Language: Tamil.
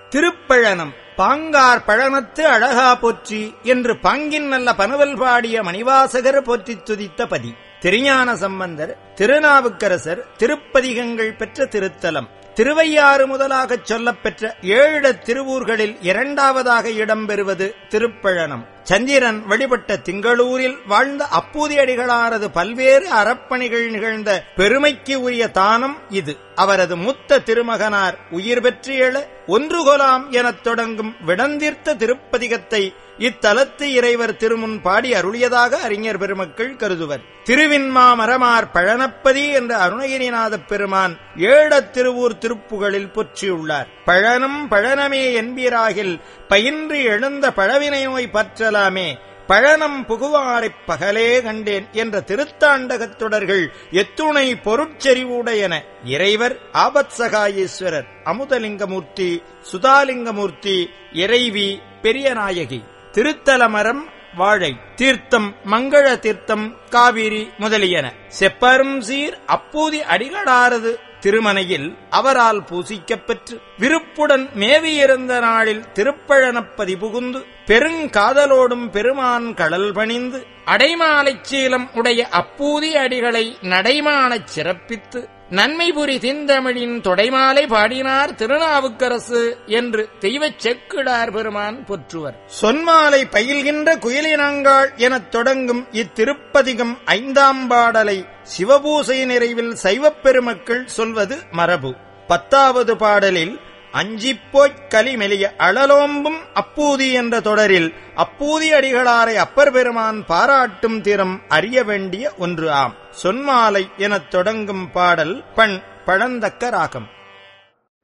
திருப்பழனம் பாங்கார் பழனத்து அழகா போற்றி என்று பாங்கின் நல்ல பனுவல் பாடிய மணிவாசகர் போற்றித் துதித்த பதி திருஞான சம்பந்தர் திருநாவுக்கரசர் திருப்பதிகங்கள் பெற்ற திருத்தலம் திருவையாறு முதலாகச் சொல்லப் பெற்ற ஏழு திருவூர்களில் இரண்டாவதாக இடம்பெறுவது திருப்பழனம் சந்திரன் வழிபட்ட திங்களூரில் வாழ்ந்த அப்பூதியடிகளாரது பல்வேறு அறப்பணிகள் நிகழ்ந்த பெருமைக்கு உரிய தானம் இது அவரது மூத்த திருமகனார் உயிர் பெற்று எழ ஒன்று கொலாம் எனத் தொடங்கும் விடந்தீர்த்த திருப்பதிகத்தை இத்தலத்து இறைவர் திருமுன் பாடி அருளியதாக அறிஞர் பெருமக்கள் கருதுவர் திருவின்மா மரமார் பழனப்பதி என்ற அருணகிரிநாதப் பெருமான் ஏழத் திருவூர் திருப்புகளில் பொற்றியுள்ளார் பழனம் பழனமே என்பீராகில் பயின்று எழுந்த பழவினை நோய் பற்றலாமே பழனம் புகுவாரைப் பகலே கண்டேன் என்ற திருத்தாண்டகத் தொடர்கள் எத்துணை பொருட்செறிவுடையன இறைவர் ஆபத்சகாயேஸ்வரர் அமுதலிங்கமூர்த்தி சுதாலிங்கமூர்த்தி இறைவி பெரியநாயகி திருத்தலமரம் வாழை தீர்த்தம் மங்கள தீர்த்தம் காவிரி முதலியன செப்பரும் சீர் அப்பூதி அடிகளாரது திருமனையில் அவரால் பூசிக்கப் பெற்று விருப்புடன் மேவியிருந்த நாளில் திருப்பழனப்பதி புகுந்து பெருங்காதலோடும் பெருமான் கடல் பணிந்து அடைமாலைச் சீலம் உடைய அப்பூதி அடிகளை நடைமானச் சிறப்பித்து நன்மை புரி திந்தமிழின் தொடைமாலை பாடினார் திருநாவுக்கரசு என்று தெய்வச் செக்கிடார் பெருமான் போற்றுவர் சொன்மாலை பயில்கின்ற குயிலினங்காள் எனத் தொடங்கும் இத்திருப்பதிகம் ஐந்தாம் பாடலை சிவபூசை நிறைவில் சைவப் பெருமக்கள் சொல்வது மரபு பத்தாவது பாடலில் அஞ்சிப்போய்க் கலிமெலிய அழலோம்பும் அப்பூதி என்ற தொடரில் அப்பூதி அடிகளாரை அப்பர் பெருமான் பாராட்டும் திறம் அறிய வேண்டிய ஒன்று ஆம் சொன்மாலை எனத் தொடங்கும் பாடல் பண் பழந்தக்க ராகம்